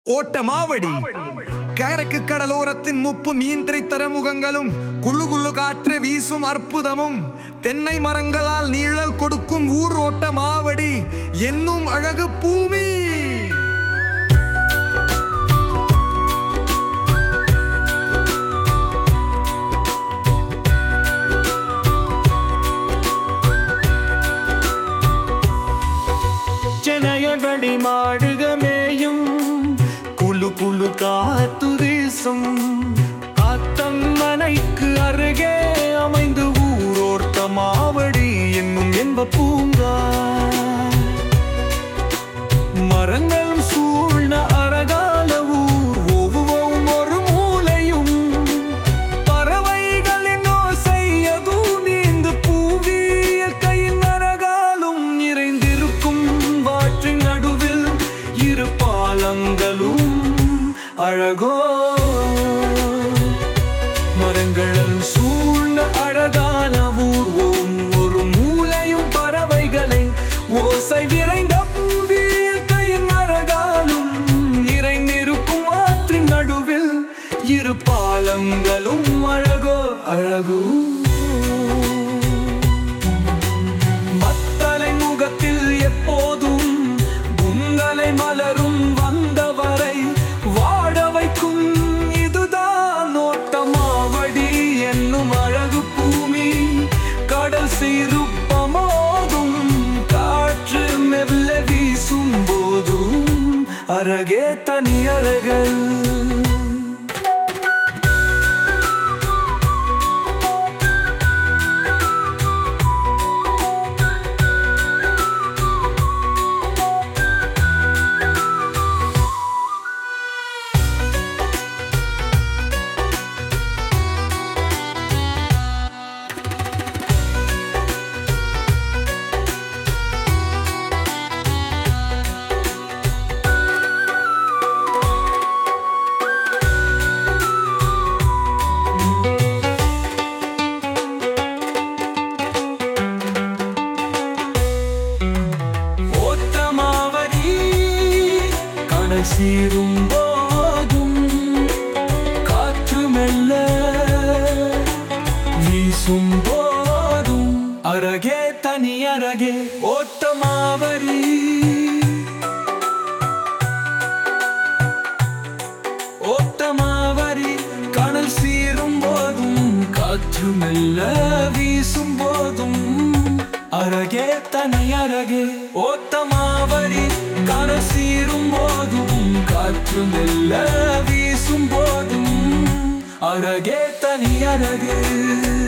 ஓட்டமாவடி கரைக்கு கடலோரத்தின் முப்பு மீன்திரை தரமுகங்களும் குழு குழு காற்று வீசும் அற்புதமும் தென்னை மரங்களால் நீழல் கொடுக்கும் ஊர் ஓட்டமாவடி என்னும் அழகு பூமி ചെനയവടി മാടുകമേയും കുലു കുലു കാത്തു வீசும் காத்தம்மனைக்கு அருகே அமைந்து ஊரோர்த்த மாவடி என்னும் என்ப பூங்கா மரங்களும் சூழ்ந்த அழகான ஊர் ஒவ்வொரு ஒரு மூலையும் பறவைகளின் ஓசை அதுவும் நீந்து பூவியல் கையின் அழகாலும் நிறைந்திருக்கும் வாற்றின் நடுவில் இரு பாலங்களும் அழகோ மரங்களும் சூழ்ந்த அழகான ஊர்வோம் ஒரு மூலையும் பறவைகளை ஓசை விரைந்த பூவியல் கையின் அழகாலும் நிறைந்திருக்கும் ஆற்றின் நடுவில் இரு பாலங்களும் அழகோ அழகு மத்தலை முகத்தில் எப்போதும் உங்களை மலரும் வந்தவரை வாட வைக்கும் இதுதான் நோட்டமாவடி என்னும் அழகு பூமி கடல் சீருப்பமோதும் காற்று மெல்ல வீசும் போதும் அழகே தனி அழகல் ஓட்டமாவடி கடல் சீரும் போதும் காற்று மெல்ல வீசும் போதும் அழகே தனி அழகே ஓட்டமாவடி ஓட்டமாவரி கடல் சீரும் போதும் காற்று மெல்ல வீசும் போதும் அழகே தனி அழகே ஓட்டமாவரி கடல் சீரும் போதும் காற்று மெல்ல வீசும் போதும் அழகே தனி அழகே